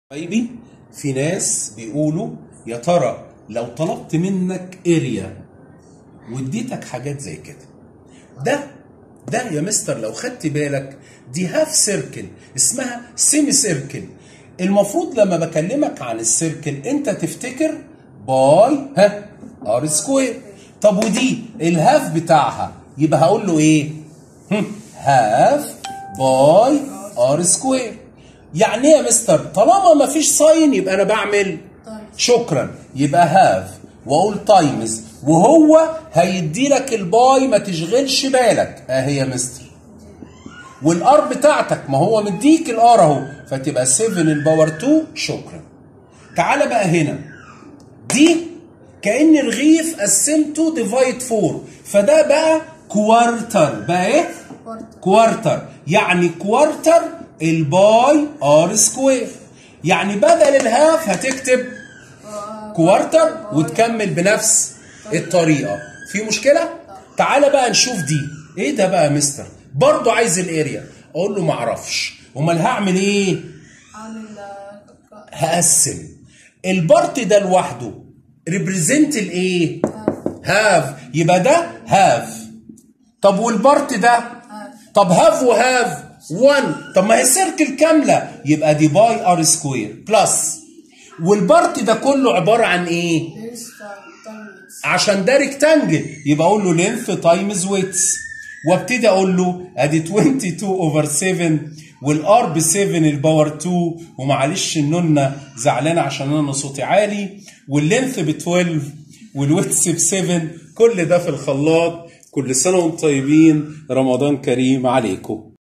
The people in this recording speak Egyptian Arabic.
حبايبي في ناس بيقولوا يا ترى لو طلبت منك اريا واديتك حاجات زي كده ده ده يا مستر لو خدت بالك دي هاف سيركل اسمها سيمي سيركل المفروض لما بكلمك عن السيركل انت تفتكر باي ها ار سكوير طب ودي الهاف بتاعها يبقى هقول له ايه هاف باي ار سكوير يعني ايه يا مستر طالما ما فيش ساين يبقى انا بعمل شكرا يبقى هاف واقول تايمز وهو هيدي لك الباي ما تشغلش بالك اهي يا مستر والار بتاعتك ما هو مديك الار اهو فتبقى 7 الباور 2 شكرا تعالى بقى هنا دي كان رغيف قسمته ديفايد 4 فده بقى كوارتر بقى ايه كوارتر يعني كوارتر الباي ار سكوير يعني بدل الهاف هتكتب كوارتر وتكمل بنفس الطريقه في مشكله تعالى بقى نشوف دي ايه ده بقى يا مستر برضه عايز الاريا اقول له معرفش امال هعمل ايه عامل هقسم البارت ده لوحده ريبريزنت الايه هاف يبقى ده هاف طب والبارت ده طب هاف وهاف 1 طب ما هي سيركل كامله يبقى دي باي ار سكوير بلس والبارت ده كله عباره عن ايه لينس تايمز عشان ده ريكتانجل يبقى اقول له لينث تايمز ويتس وابتدي اقول له ادي 22 اوفر 7 والار ب 7 الباور 2 ومعلش النونه زعلانه عشان انا صوتي عالي واللينث ب 12 والويتس ب 7 كل ده في الخلاط كل سنه وانتم طيبين رمضان كريم عليكم